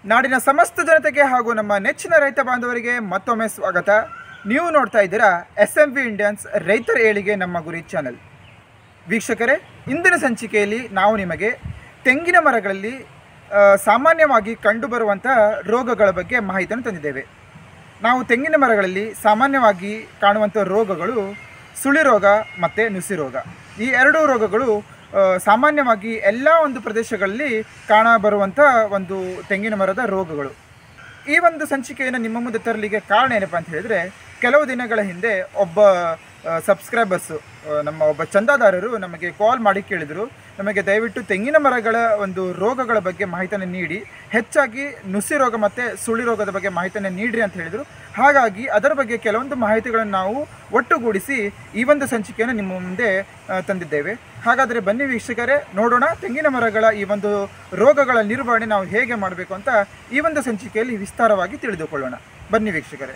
ನಾಡಿನ ಸಮಸ್ತ ಜನತೆಗೆ ಹಾಗೂ ನಮ್ಮ ನೆಚ್ಚಿನ ರೈತ ಬಾಂಧವರಿಗೆ ಮತ್ತೊಮ್ಮೆ ಸ್ವಾಗತ ನೀವು ನೋಡ್ತಾ ಇದ್ದೀರಾ ಎಸ್ ಎಂ ವಿ ಇಂಡಿಯನ್ಸ್ ರೈತರ ಏಳಿಗೆ ನಮ್ಮ ಗುರಿ ಚಾನೆಲ್ ವೀಕ್ಷಕರೇ ಇಂದಿನ ಸಂಚಿಕೆಯಲ್ಲಿ ನಾವು ನಿಮಗೆ ತೆಂಗಿನ ಮರಗಳಲ್ಲಿ ಆ, ಸಾಮಾನ್ಯವಾಗಿ ಕಂಡುಬರುವಂಥ ರೋಗಗಳ ಬಗ್ಗೆ ಮಾಹಿತಿಯನ್ನು ತಂದಿದ್ದೇವೆ ನಾವು ತೆಂಗಿನ ಮರಗಳಲ್ಲಿ ಸಾಮಾನ್ಯವಾಗಿ ಕಾಣುವಂಥ ರೋಗಗಳು ಸುಳಿ ರೋಗ ಮತ್ತು ನುಸಿ ರೋಗ ಈ ಎರಡೂ ರೋಗಗಳು ಆ, ಸಾಮಾನ್ಯವಾಗಿ ಎಲ್ಲ ಒಂದು ಪ್ರದೇಶಗಳಲ್ಲಿ ಕಾಣಬರುವಂಥ ಒಂದು ತೆಂಗಿನ ಮರದ ರೋಗಗಳು ಈ ಒಂದು ಸಂಚಿಕೆಯನ್ನು ನಿಮ್ಮ ಮುಂದೆ ತರಲಿಕ್ಕೆ ಕಾರಣ ಏನಪ್ಪ ಅಂತ ಹೇಳಿದರೆ ಕೆಲವು ದಿನಗಳ ಹಿಂದೆ ಒಬ್ಬ ಸಬ್ಸ್ಕ್ರೈಬರ್ಸು ನಮ್ಮ ಒಬ್ಬ ಚಂದಾದಾರರು ನಮಗೆ ಕಾಲ್ ಮಾಡಿ ಕೇಳಿದರು ನಮಗೆ ದಯವಿಟ್ಟು ತೆಂಗಿನ ಮರಗಳ ಒಂದು ರೋಗಗಳ ಬಗ್ಗೆ ಮಾಹಿತಿಯನ್ನು ನೀಡಿ ಹೆಚ್ಚಾಗಿ ನುಸಿ ರೋಗ ಮತ್ತು ಸುಳಿ ರೋಗದ ಬಗ್ಗೆ ಮಾಹಿತಿಯನ್ನು ನೀಡ್ರಿ ಅಂತ ಹೇಳಿದರು ಹಾಗಾಗಿ ಅದರ ಬಗ್ಗೆ ಕೆಲವೊಂದು ಮಾಹಿತಿಗಳನ್ನು ನಾವು ಒಟ್ಟುಗೂಡಿಸಿ ಈ ಒಂದು ಸಂಚಿಕೆಯನ್ನು ನಿಮ್ಮ ಮುಂದೆ ಆ, ತಂದಿದ್ದೇವೆ ಹಾಗಾದರೆ ಬನ್ನಿ ವೀಕ್ಷಕರೇ ನೋಡೋಣ ತೆಂಗಿನ ಮರಗಳ ಈ ಒಂದು ರೋಗಗಳ ನಿರ್ವಹಣೆ ನಾವು ಹೇಗೆ ಮಾಡಬೇಕು ಅಂತ ಈ ಒಂದು ಸಂಚಿಕೆಯಲ್ಲಿ ವಿಸ್ತಾರವಾಗಿ ತಿಳಿದುಕೊಳ್ಳೋಣ ಬನ್ನಿ ವೀಕ್ಷಕರೇ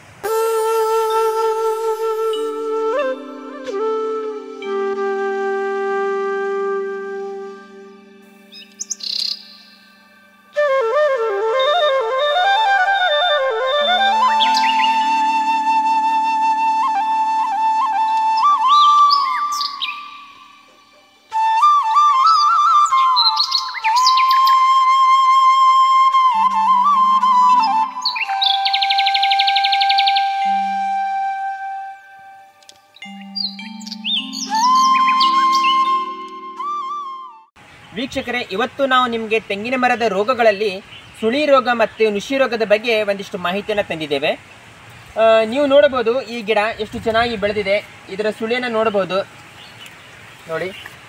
ವೀಕ್ಷಕರೇ ಇವತ್ತು ನಾವು ನಿಮಗೆ ತೆಂಗಿನ ಮರದ ರೋಗಗಳಲ್ಲಿ ಸುಳಿ ರೋಗ ಮತ್ತು ನುಷಿ ರೋಗದ ಬಗ್ಗೆ ಒಂದಿಷ್ಟು ಮಾಹಿತಿಯನ್ನು ತಂದಿದ್ದೇವೆ ಆ, ನೀವು ನೋಡಬಹುದು ಈ ಗಿಡ ಎಷ್ಟು ಚೆನ್ನಾಗಿ ಬೆಳೆದಿದೆ ಇದರ ಸುಳಿಯನ್ನು ನೋಡಬಹುದು ನೋಡಿ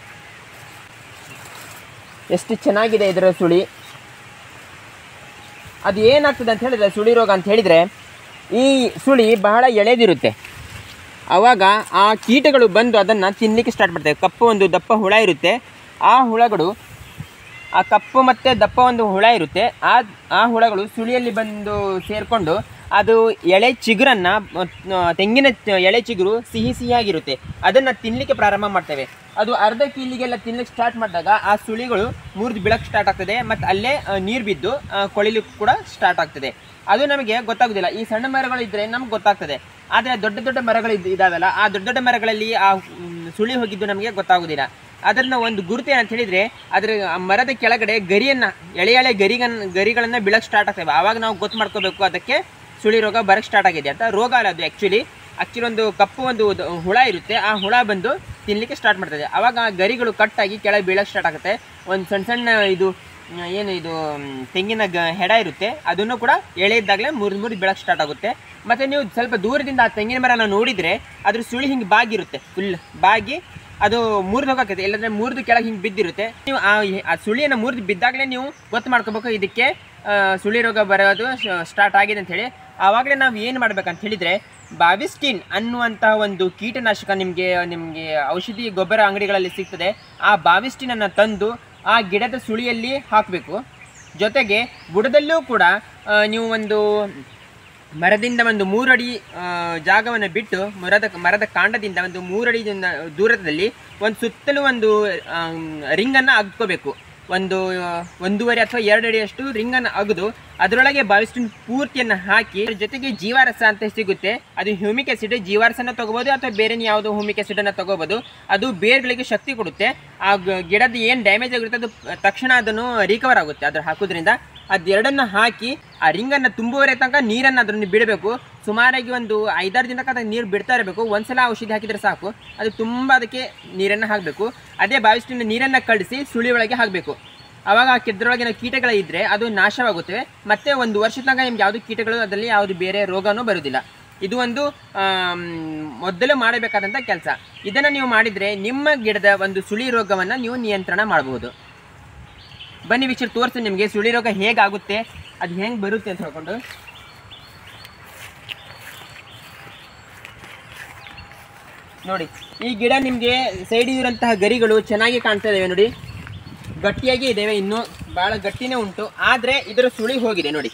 ಎಷ್ಟು ಚೆನ್ನಾಗಿದೆ ಇದರ ಸುಳಿ ಅದು ಏನಾಗ್ತದೆ ಅಂತ ಹೇಳಿದ್ರೆ ಸುಳಿ ರೋಗ ಅಂತ ಹೇಳಿದರೆ ಈ ಸುಳಿ ಬಹಳ ಎಳೆದಿರುತ್ತೆ ಆವಾಗ ಆ ಕೀಟಗಳು ಬಂದು ಅದನ್ನು ತಿನ್ನಲಿಕ್ಕೆ ಸ್ಟಾರ್ಟ್ ಮಾಡ್ತವೆ ಕಪ್ಪು ಒಂದು ದಪ್ಪ ಹುಳ ಇರುತ್ತೆ ಆ ಹುಳಗಳು ಆ ಕಪ್ಪು ಮತ್ತು ದಪ್ಪ ಒಂದು ಹುಳ ಇರುತ್ತೆ ಆ ಆ ಹುಳಗಳು ಸುಳಿಯಲ್ಲಿ ಬಂದು ಸೇರಿಕೊಂಡು ಅದು ಎಳೆ ಚಿಗುರನ್ನು ತೆಂಗಿನ ಚ- ಎಳೆ ಚಿಗುರು ಸಿಹಿ ಸಿಹಿಯಾಗಿರುತ್ತೆ ಅದನ್ನು ತಿನ್ನಲಿಕ್ಕೆ ಪ್ರಾರಂಭ ಮಾಡ್ತೇವೆ ಅದು ಅರ್ಧ ಕೀಲಿಗೆಲ್ಲ ತಿನ್ಲಿಕ್ಕೆ ಸ್ಟಾರ್ಟ್ ಮಾಡಿದಾಗ ಆ ಸುಳಿಗಳು ಮುರಿದು ಬೀಳಕ್ಕೆ ಸ್ಟಾರ್ಟ್ ಆಗ್ತದೆ ಮತ್ತು ಅಲ್ಲೇ ನೀರು ಬಿದ್ದು ಆ, ಕೊಳಿಲಿಕ್ಕೆ ಕೂಡ ಸ್ಟಾರ್ಟ್ ಆಗ್ತದೆ ಅದು ನಮಗೆ ಗೊತ್ತಾಗೋದಿಲ್ಲ ಈ ಸಣ್ಣ ಮರಗಳು ಇದ್ದರೆ ನಮ್ಗೆ ಗೊತ್ತಾಗ್ತದೆ ಆದರೆ ದೊಡ್ಡ ದೊಡ್ಡ ಮರಗಳು ಇದ್- ಇದಾವಲ್ಲ ಆ ದೊಡ್ಡ ದೊಡ್ಡ ಮರಗಳಲ್ಲಿ ಆ ಮ್, ಸುಳಿ ಹೋಗಿದ್ದು ನಮಗೆ ಗೊತ್ತಾಗೋದಿಲ್ಲ ಅದನ್ನ ಒಂದು ಗುರುತು ಏನಂತ ಹೇಳಿದರೆ ಅದರ ಆ ಮರದ ಕೆಳಗಡೆ ಗರಿಯನ್ನು ಎಳೆ ಎಳೆ ಗರಿಗನ್ ಗರಿಗಳನ್ನು ಬೀಳಕ್ಕೆ ಸ್ಟಾರ್ಟ್ ಆಗ್ತವೆ ಆವಾಗ ನಾವು ಗೊತ್ತು ಮಾಡ್ಕೋಬೇಕು ಅದಕ್ಕೆ ಸುಳಿ ರೋಗ ಬರಕ್ಕೆ ಸ್ಟಾರ್ಟ್ ಆಗಿದೆ ಅಂತ ರೋಗ ಅಲ್ಲ ಅದು ಆ್ಯಕ್ಚುಲಿ ಆ್ಯಕ್ಚುಲಿ ಒಂದು ಕಪ್ಪು ಒಂದು ದ- ಹುಳ ಇರುತ್ತೆ ಆ ಹುಳ ಬಂದು ತಿನ್ನಲಿಕ್ಕೆ ಸ್ಟಾರ್ಟ್ ಮಾಡ್ತದೆ ಆವಾಗ ಆ ಗರಿಗಳು ಕಟ್ಟಾಗಿ ಕೆಳಗೆ ಬೀಳಕ್ಕೆ ಸ್ಟಾರ್ಟ್ ಆಗುತ್ತೆ ಒಂದು ಸಣ್ಣ ಸಣ್ಣ ಇದು ಮ್, ಏನು ಇದು ಮ್, ತೆಂಗಿನ ಗ ಹೆಡ ಇರುತ್ತೆ ಅದನ್ನು ಕೂಡ ಎಳೆ ಇದ್ದಾಗಲೇ ಮುರಿದು ಮುರಿದು ಬೀಳಕ್ಕೆ ಸ್ಟಾರ್ಟ್ ಆಗುತ್ತೆ ಮತ್ತು ನೀವು ಸ್ವಲ್ಪ ದೂರದಿಂದ ಆ ತೆಂಗಿನ ಮರನ ನೋಡಿದರೆ ಅದ್ರ ಸುಳಿ ಹಿಂಗೆ ಬಾಗಿರುತ್ತೆ ಫುಲ್ ಬಾಗಿ ಅದು ಮುರಿದು ಹೋಗಕ್ಕೆ ಇಲ್ಲಾಂದ್ರೆ ಮುರಿದು ಕೆಳಗೆ ಹಿಂಗೆ ಬಿದ್ದಿರುತ್ತೆ ನೀವು ಆ ಆ ಸುಳಿಯನ್ನು ಮುರಿದು ಬಿದ್ದಾಗಲೇ ನೀವು ಗೊತ್ತು ಮಾಡ್ಕೋಬೇಕು ಇದಕ್ಕೆ ಆ, ಸುಳಿ ರೋಗ ಬರೋದು ಸ್ಟಾರ್ಟ್ ಆಗಿದೆ ಅಂತ ಹೇಳಿ ಆವಾಗಲೇ ನಾವು ಏನು ಮಾಡ್ಬೇಕಂತ ಹೇಳಿದರೆ ಬಾವಿಸ್ಟಿನ್ ಅನ್ನುವಂತಹ ಒಂದು ಕೀಟನಾಶಕ ನಿಮಗೆ ನಿಮಗೆ ಔಷಧಿ ಗೊಬ್ಬರ ಅಂಗಡಿಗಳಲ್ಲಿ ಸಿಗ್ತದೆ ಆ ಬಾವಿಸ್ಟಿನನ್ನು ತಂದು ಆ ಗಿಡದ ಸುಳಿಯಲ್ಲಿ ಹಾಕಬೇಕು ಜೊತೆಗೆ ಬುಡದಲ್ಲೂ ಕೂಡ ಆ, ನೀವು ಒಂದು ಮರದಿಂದ ಒಂದು ಮೂರಡಿ ಆ, ಜಾಗವನ್ನು ಬಿಟ್ಟು ಮರದ ಮರದ ಕಾಂಡದಿಂದ ಒಂದು ಮೂರಡಿ ದೂರ- ದೂರದಲ್ಲಿ ಒಂದು ಸುತ್ತಲೂ ಒಂದು ರಿಂಗನ್ನು ಅಗ್ಕೋಬೇಕು ಒಂದು ಆ, ಒಂದೂವರೆ ಅಥವಾ ಎರಡು ಅಡಿಯಷ್ಟು ರಿಂಗನ್ನು ಅಗೆದು ಅದರೊಳಗೆ ಬಾವಿಸ್ಟಿನ್ ಪೂರ್ತಿಯನ್ನು ಹಾಕಿ ಅದ್ರ ಜೊತೆಗೆ ಜೀವಾರಸ ಅಂತ ಸಿಗುತ್ತೆ ಅದು ಹ್ಯೂಮಿಕ್ ಆಸಿಡ್ ಜೀವಾರಸನ ತಗೋಬೋದು ಅಥವಾ ಬೇರೆ ಯಾವುದೋ ಹ್ಯೂಮಿಕ್ ಆಸಿಡನ್ನು ತಗೋಬೋದು ಅದು ಬೇರ್ಗಳಿಗೆ ಶಕ್ತಿ ಕೊಡುತ್ತೆ ಆ ಗ- ಗಿಡದ ಏನು ಡ್ಯಾಮೇಜ್ ಆಗಿರುತ್ತೆ ಅದು ತಕ್ಷಣ ಅದನ್ನು ರಿಕವರ್ ಆಗುತ್ತೆ ಅದ್ರ ಹಾಕೋದ್ರಿಂದ ಅದೆರಡನ್ನು ಹಾಕಿ ಆ ರಿಂಗನ್ನು ತುಂಬುವರೆ ತನಕ ನೀರನ್ನು ಅದನ್ನು ಬಿಡಬೇಕು ಸುಮಾರಾಗಿ ಒಂದು ಐದಾರು ದಿನಕ್ಕೆ ಅದಕ್ಕೆ ನೀರು ಬಿಡ್ತಾ ಇರಬೇಕು ಒಂದ್ಸಲ ಔಷಧಿ ಹಾಕಿದರೆ ಸಾಕು ಅದು ತುಂಬ ಅದಕ್ಕೆ ನೀರನ್ನು ಹಾಕಬೇಕು ಅದೇ ಬಾವಿಸ್ಟಿನ ನೀರನ್ನು ಕಳಿಸಿ ಸುಳಿ ಒಳಗೆ ಹಾಕಬೇಕು ಆವಾಗ ಆ ಕಿದ್ರೊಳಗಿನ ಕೀಟಗಳಿದ್ದರೆ ಅದು ನಾಶವಾಗುತ್ತವೆ ಮತ್ತೆ ಒಂದು ವರ್ಷ ತನಕ ನಿಮ್ಗೆ ಯಾವುದು ಕೀಟಗಳು ಅದರಲ್ಲಿ ಯಾವುದು ಬೇರೆ ರೋಗನೂ ಬರುವುದಿಲ್ಲ ಇದು ಒಂದು ಆಮ್, ಮೊದಲು ಮಾಡಬೇಕಾದಂಥ ಕೆಲಸ ಇದನ್ನು ನೀವು ಮಾಡಿದರೆ ನಿಮ್ಮ ಗಿಡದ ಒಂದು ಸುಳಿ ರೋಗವನ್ನು ನೀವು ನಿಯಂತ್ರಣ ಮಾಡಬಹುದು ಬನ್ನಿ ವೀಕ್ಷರ್ ತೋರಿಸ್ತೀನಿ ನಿಮಗೆ ಸುಳಿ ರೋಗ ಹೇಗಾಗುತ್ತೆ ಅದು ಹೆಂಗೆ ಬರುತ್ತೆ ಅಂತ ಹೇಳ್ಕೊಂಡು ನೋಡಿ ಈ ಗಿಡ ನಿಮಗೆ ಸೈಡ್ ಇರುವಂತಹ ಗರಿಗಳು ಚೆನ್ನಾಗಿ ಕಾಣ್ತಾ ಇದ್ದಾವೆ ನೋಡಿ ಗಟ್ಟಿಯಾಗಿ ಇದ್ದಾವೆ ಇನ್ನೂ ಭಾಳ ಗಟ್ಟಿನೇ ಉಂಟು ಆದರೆ ಇದರ ಸುಳಿ ಹೋಗಿದೆ ನೋಡಿ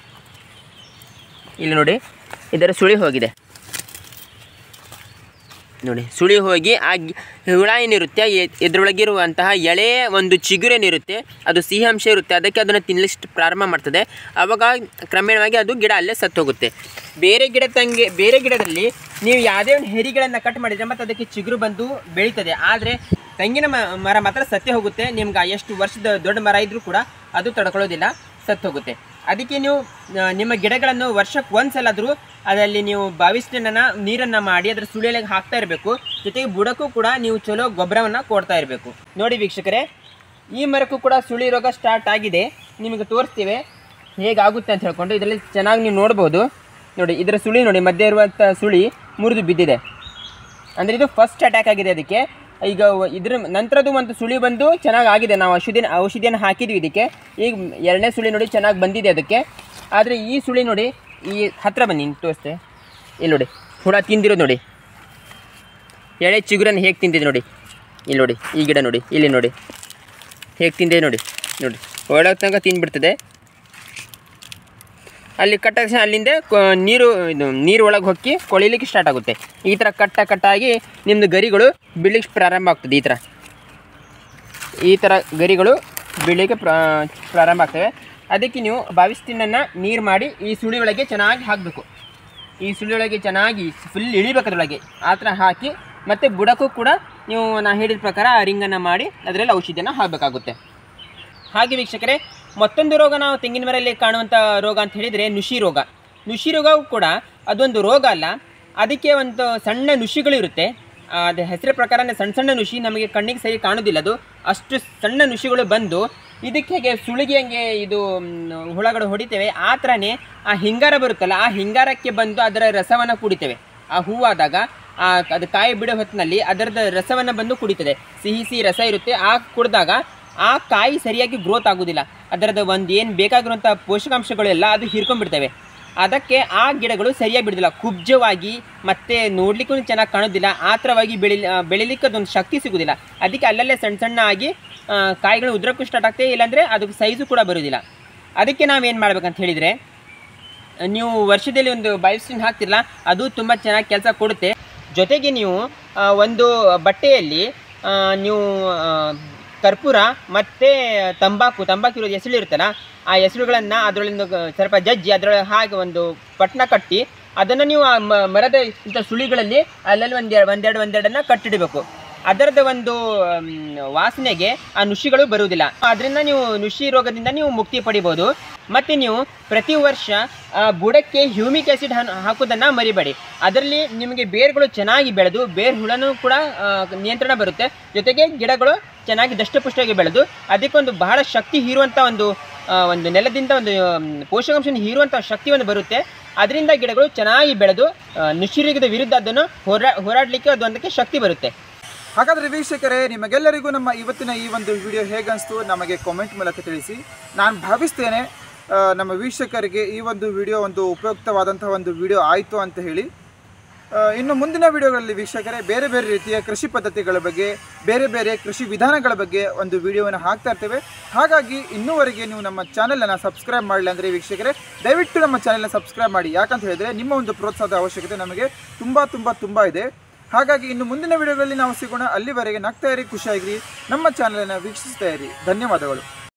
ಇಲ್ಲಿ ನೋಡಿ ಇದರ ಸುಳಿ ಹೋಗಿದೆ ನೋಡಿ ಸುಳಿ ಹೋಗಿ ಆ ಗಿ- ಹುಳ ಏನಿರುತ್ತೆ ಎ- ಇದ್ರೊಳಗಿರುವಂತಹ ಎಳೆ ಒಂದು ಚಿಗುರೇನಿರುತ್ತೆ ಅದು ಸಿಹಿ ಅಂಶ ಇರುತ್ತೆ ಅದಕ್ಕೆ ಅದನ್ನು ತಿನ್ನಲಿಕ್ಕೆ ಪ್ರಾರಂಭ ಮಾಡ್ತದೆ ಆವಾಗ ಕ್ರಮೇಣವಾಗಿ ಅದು ಗಿಡ ಅಲ್ಲೇ ಸತ್ತು ಹೋಗುತ್ತೆ ಬೇರೆ ಗಿಡ ತಂಗೆ ಬೇರೆ ಗಿಡದಲ್ಲಿ ನೀವು ಯಾವುದೇ ಒಂದು ಹೆರಿಗಳನ್ನು ಕಟ್ ಮಾಡಿದರೆ ಮತ್ತು ಅದಕ್ಕೆ ಚಿಗುರು ಬಂದು ಬೆಳೀತದೆ ಆದರೆ ತೆಂಗಿನ ಮ- ಮರ ಮಾತ್ರ ಸತ್ತೇ ಹೋಗುತ್ತೆ ನಿಮ್ಗೆ ಎಷ್ಟು ವರ್ಷದ ದೊಡ್ಡ ಮರ ಇದ್ದರೂ ಕೂಡ ಅದು ತಡ್ಕೊಳ್ಳೋದಿಲ್ಲ ಸತ್ತು ಹೋಗುತ್ತೆ ಅದಕ್ಕೆ ನೀವು ಆ, ನಿಮ್ಮ ಗಿಡಗಳನ್ನು ವರ್ಷಕ್ಕೆ ಒಂದ್ಸಲಾದರೂ ಅದರಲ್ಲಿ ನೀವು ಬಾವಿಸ್ಟನ್ನ ನೀರನ್ನು ಮಾಡಿ ಅದರ ಸುಳಿಯೊಳಗೆ ಹಾಕ್ತಾ ಇರಬೇಕು ಜೊತೆಗೆ ಬುಡಕ್ಕೂ ಕೂಡ ನೀವು ಚಲೋ ಗೊಬ್ಬರವನ್ನು ಕೊಡ್ತಾ ಇರಬೇಕು ನೋಡಿ ವೀಕ್ಷಕರೇ ಈ ಮರಕ್ಕೂ ಕೂಡ ಸುಳಿ ರೋಗ ಸ್ಟಾರ್ಟ್ ಆಗಿದೆ ನಿಮಗೆ ತೋರಿಸ್ತೀವಿ ಹೇಗಾಗುತ್ತೆ ಅಂತ ಹೇಳ್ಕೊಂಡು ಇದರಲ್ಲಿ ಚೆನ್ನಾಗಿ ನೀವು ನೋಡ್ಬೋದು ನೋಡಿ ಇದರ ಸುಳಿ ನೋಡಿ ಮಧ್ಯೆ ಇರುವಂಥ ಸುಳಿ ಮುರಿದು ಬಿದ್ದಿದೆ ಅಂದರೆ ಇದು ಫಸ್ಟ್ ಅಟ್ಯಾಕ್ ಆಗಿದೆ ಅದಕ್ಕೆ ಈಗ ವ- ಇದ್ರ ನಂತರದ್ದು ಒಂದು ಸುಳಿ ಬಂದು ಚೆನ್ನಾಗಿ ಆಗಿದೆ ನಾವು ಔಷಧಿ ಔಷಧಿಯನ್ನು ಹಾಕಿದ್ವಿ ಇದಕ್ಕೆ ಈಗ ಎರಡನೇ ಸುಳಿ ನೋಡಿ ಚೆನ್ನಾಗಿ ಬಂದಿದೆ ಅದಕ್ಕೆ ಆದರೆ ಈ ಸುಳಿ ನೋಡಿ ಈ ಹತ್ತಿರ ಬನ್ನಿ ನಿಂಗೆ ತೋರಿಸ್ತೆ ಇಲ್ಲಿ ನೋಡಿ ಹುಳ ತಿಂದಿರೋದು ನೋಡಿ ಎಳೆ ಚಿಗುರನ್ನು ಹೇಗೆ ತಿಂದಿದೆ ನೋಡಿ ಇಲ್ಲಿ ನೋಡಿ ಈ ಗಿಡ ನೋಡಿ ಇಲ್ಲಿ ನೋಡಿ ಹೇಗೆ ತಿಂದೆ ನೋಡಿ ನೋಡಿ ಒಳಗೆ ತನಕ ತಿಂದ್ಬಿಡ್ತದೆ ಅಲ್ಲಿ ಕಟ್ಟ ತಕ್ಷಣ ಅಲ್ಲಿಂದ ಕೊ- ನೀರು ಇದು ನೀರು ಒಳಗೆ ಹೊಕ್ಕಿ ಕೊಳಿಲಿಕ್ಕೆ ಸ್ಟಾರ್ಟ್ ಆಗುತ್ತೆ ಈ ಥರ ಕಟ್ಟ ಕಟ್ಟಾಗಿ ನಿಮ್ಮದು ಗರಿಗಳು ಬೀಳಲಿಕ್ಕೆ ಪ್ರಾರಂಭ ಆಗ್ತದೆ ಈ ಥರ ಈ ಥರ ಗರಿಗಳು ಬೀಳಲಿಕ್ಕೆ ಪ್ರಾ ಪ್ರಾರಂಭ ಆಗ್ತವೆ ಅದಕ್ಕೆ ನೀವು ಬಾವಿಸ್ತಿನನ್ನು ನೀರು ಮಾಡಿ ಈ ಸುಳಿ ಒಳಗೆ ಚೆನ್ನಾಗಿ ಹಾಕಬೇಕು ಈ ಸುಳಿ ಒಳಗೆ ಚೆನ್ನಾಗಿ ಫುಲ್ ಇಳಿಬೇಕು ಅದರೊಳಗೆ ಆ ಥರ ಹಾಕಿ ಮತ್ತು ಬುಡಕ್ಕೂ ಕೂಡ ನೀವು ನಾ ಹೇಳಿದ ಪ್ರಕಾರ ರಿಂಗನ್ನು ಮಾಡಿ ಅದರಲ್ಲಿ ಔಷಧಿಯನ್ನು ಹಾಕಬೇಕಾಗುತ್ತೆ ಹಾಗೆ ವೀಕ್ಷಕರೇ ಮತ್ತೊಂದು ರೋಗ ನಾವು ತೆಂಗಿನ ಮರಲ್ಲಿ ಕಾಣುವಂಥ ರೋಗ ಅಂತ ಹೇಳಿದರೆ ನುಷಿ ರೋಗ ನುಷಿ ರೋಗವು ಕೂಡ ಅದೊಂದು ರೋಗ ಅಲ್ಲ ಅದಕ್ಕೆ ಒಂದು ಸಣ್ಣ ನುಷಿಗಳಿರುತ್ತೆ ಆ, ಅದು ಹೆಸರ ಪ್ರಕಾರನೇ ಸಣ್ಣ ಸಣ್ಣ ನುಷಿ ನಮಗೆ ಕಣ್ಣಿಗೆ ಸರಿ ಕಾಣೋದಿಲ್ಲ ಅದು ಅಷ್ಟು ಸಣ್ಣ ನುಷಿಗಳು ಬಂದು ಇದಕ್ಕೆ ಹೇಗೆ ಸುಳಿಗೆ ಹಂಗೆ ಇದು ಮ್, ಹುಳಗಳು ಹೊಡಿತೇವೆ ಆ ಥರನೇ ಆ ಹಿಂಗಾರ ಬರುತ್ತಲ್ಲ ಆ ಹಿಂಗಾರಕ್ಕೆ ಬಂದು ಅದರ ರಸವನ್ನು ಕುಡಿತೇವೆ ಆ ಹೂವಾದಾಗ ಆ ಅದು ಕಾಯಿ ಬಿಡೋ ಹೊತ್ತಿನಲ್ಲಿ ಅದರದ ರಸವನ್ನು ಬಂದು ಕುಡಿತದೆ ಸಿಹಿ ಸಿಹಿ ರಸ ಇರುತ್ತೆ ಆ ಕುಡಿದಾಗ ಆ ಕಾಯಿ ಸರಿಯಾಗಿ ಗ್ರೋತ್ ಆಗೋದಿಲ್ಲ ಅದರದ ಒಂದು ಏನು ಬೇಕಾಗಿರುವಂಥ ಪೋಷಕಾಂಶಗಳೆಲ್ಲ ಅದು ಹೀರ್ಕೊಂಡ್ಬಿಡ್ತವೆ ಅದಕ್ಕೆ ಆ ಗಿಡಗಳು ಸರಿಯಾಗಿ ಬಿಡೋದಿಲ್ಲ ಕುಬ್ಜವಾಗಿ ಮತ್ತೆ ನೋಡ್ಲಿಕ್ಕೂ ಚೆನ್ನಾಗಿ ಕಾಣೋದಿಲ್ಲ ಆ ಥರವಾಗಿ ಬೆಳಿ ಬೆಳಿಲಿಕ್ಕೆ ಅದೊಂದು ಶಕ್ತಿ ಸಿಗೋದಿಲ್ಲ ಅದಕ್ಕೆ ಅಲ್ಲಲ್ಲೇ ಸಣ್ಣ ಸಣ್ಣ ಆಗಿ ಆ, ಕಾಯಿಗಳು ಉದ್ರಕ್ಕೂ ಸ್ಟಾರ್ಟ್ ಆಗ್ತವೆ ಇಲ್ಲಾಂದರೆ ಅದಕ್ಕೆ ಸೈಜು ಕೂಡ ಬರೋದಿಲ್ಲ ಅದಕ್ಕೆ ನಾವೇನು ಮಾಡ್ಬೇಕಂತ ಹೇಳಿದರೆ ನೀವು ವರ್ಷದಲ್ಲಿ ಒಂದು ಬಯೋಸ್ಟಿನ್ ಹಾಕ್ತಿರಲ್ಲ ಅದು ತುಂಬ ಚೆನ್ನಾಗಿ ಕೆಲಸ ಕೊಡುತ್ತೆ ಜೊತೆಗೆ ನೀವು ಆ, ಒಂದು ಬಟ್ಟೆಯಲ್ಲಿ ಆ, ನೀವು ಆ, ಕರ್ಪೂರ ಮತ್ತು ತಂಬಾಕು ತಂಬಾಕು ಇರೋದು ಎಸಳು ಇರುತ್ತಲ್ಲ ಆ ಎಸಳುಗಳನ್ನು ಅದರೊಳಗಿಂದ ಗ- ಸ್ವಲ್ಪ ಜಜ್ಜಿ ಅದರೊಳಗೆ ಹಾಗೆ ಒಂದು ಪಟ್ನ ಕಟ್ಟಿ ಅದನ್ನು ನೀವು ಆ ಮ- ಮರದ ಇಂಥ ಸುಳಿಗಳಲ್ಲಿ ಅಲ್ಲಲ್ಲಿ ಒಂದೆರಡು ಒಂದೆರಡು ಒಂದೆರಡನ್ನು ಕಟ್ಟಿಡಬೇಕು ಅದರದ ಒಂದು ಮ್, ವಾಸನೆಗೆ ಆ ನುಷಿಗಳು ಬರುವುದಿಲ್ಲ ಅದರಿಂದ ನೀವು ನುಷಿ ರೋಗದಿಂದ ನೀವು ಮುಕ್ತಿ ಪಡಿಬೋದು ಮತ್ತು ನೀವು ಪ್ರತಿ ವರ್ಷ ಆ, ಬುಡಕ್ಕೆ ಹ್ಯೂಮಿಕ್ ಆ್ಯಸಿಡ್ ಹಾಕೋದನ್ನು ಮರಿಬೇಡಿ ಅದರಲ್ಲಿ ನಿಮಗೆ ಬೇರುಗಳು ಚೆನ್ನಾಗಿ ಬೆಳೆದು ಬೇರು ಹುಳನೂ ಕೂಡ ಆ, ನಿಯಂತ್ರಣ ಬರುತ್ತೆ ಜೊತೆಗೆ ಗಿಡಗಳು ಚೆನ್ನಾಗಿ ದಷ್ಟಪುಷ್ಟವಾಗಿ ಬೆಳೆದು ಅದಕ್ಕೊಂದು ಬಹಳ ಶಕ್ತಿ ಹೀರುವಂಥ ಒಂದು ಆ, ಒಂದು ನೆಲದಿಂದ ಒಂದು ಮ್, ಪೋಷಕಾಂಶನ ಹೀರುವಂಥ ಶಕ್ತಿ ಒಂದು ಬರುತ್ತೆ ಅದರಿಂದ ಗಿಡಗಳು ಚೆನ್ನಾಗಿ ಬೆಳೆದು ಆ, ನುಷಿರೋಗದ ವಿರುದ್ಧ ಅದನ್ನು ಹೋರಾ ಹೋರಾಡಲಿಕ್ಕೆ ಅದೊಂದಕ್ಕೆ ಶಕ್ತಿ ಬರುತ್ತೆ ಹಾಗಾದರೆ ವೀಕ್ಷಕರೇ ನಿಮಗೆಲ್ಲರಿಗೂ ನಮ್ಮ ಇವತ್ತಿನ ಈ ಒಂದು ವಿಡಿಯೋ ಹೇಗನ್ನಿಸ್ತು ನಮಗೆ ಕಾಮೆಂಟ್ ಮೂಲಕ ತಿಳಿಸಿ ನಾನು ಭಾವಿಸ್ತೇನೆ ಆ, ನಮ್ಮ ವೀಕ್ಷಕರಿಗೆ ಈ ಒಂದು ವಿಡಿಯೋ ಒಂದು ಉಪಯುಕ್ತವಾದಂತಹ ಒಂದು ವಿಡಿಯೋ ಆಯಿತು ಅಂತ ಹೇಳಿ ಆ, ಇನ್ನು ಮುಂದಿನ ವಿಡಿಯೋಗಳಲ್ಲಿ ವೀಕ್ಷಕರೇ ಬೇರೆ ಬೇರೆ ರೀತಿಯ ಕೃಷಿ ಪದ್ಧತಿಗಳ ಬಗ್ಗೆ ಬೇರೆ ಬೇರೆ ಕೃಷಿ ವಿಧಾನಗಳ ಬಗ್ಗೆ ಒಂದು ವಿಡಿಯೋವನ್ನು ಹಾಕ್ತಾ ಇರ್ತೇವೆ ಹಾಗಾಗಿ ಇನ್ನೂವರೆಗೆ ನೀವು ನಮ್ಮ ಚಾನಲನ್ನು ಸಬ್ಸ್ಕ್ರೈಬ್ ಮಾಡಲಿ ಅಂದರೆ ವೀಕ್ಷಕರೇ ದಯವಿಟ್ಟು ನಮ್ಮ ಚಾನಲ್ನ ಸಬ್ಸ್ಕ್ರೈಬ್ ಮಾಡಿ ಯಾಕಂತ ಹೇಳಿದರೆ ನಿಮ್ಮ ಒಂದು ಪ್ರೋತ್ಸಾಹದ ಅವಶ್ಯಕತೆ ನಮಗೆ ತುಂಬ ತುಂಬ ತುಂಬ ಇದೆ ಹಾಗಾಗಿ ಇನ್ನು ಮುಂದಿನ ವಿಡಿಯೋಗಳಲ್ಲಿ ನಾವು ಸಿಗೋಣ ಅಲ್ಲಿವರೆಗೆ ನಗ್ತಾ ಇರಿ ಖುಷಿಯಾಗಿರಿ ನಮ್ಮ ಚಾನಲನ್ನು ವೀಕ್ಷಿಸ್ತಾ ಇರಿ ಧನ್ಯವಾದಗಳು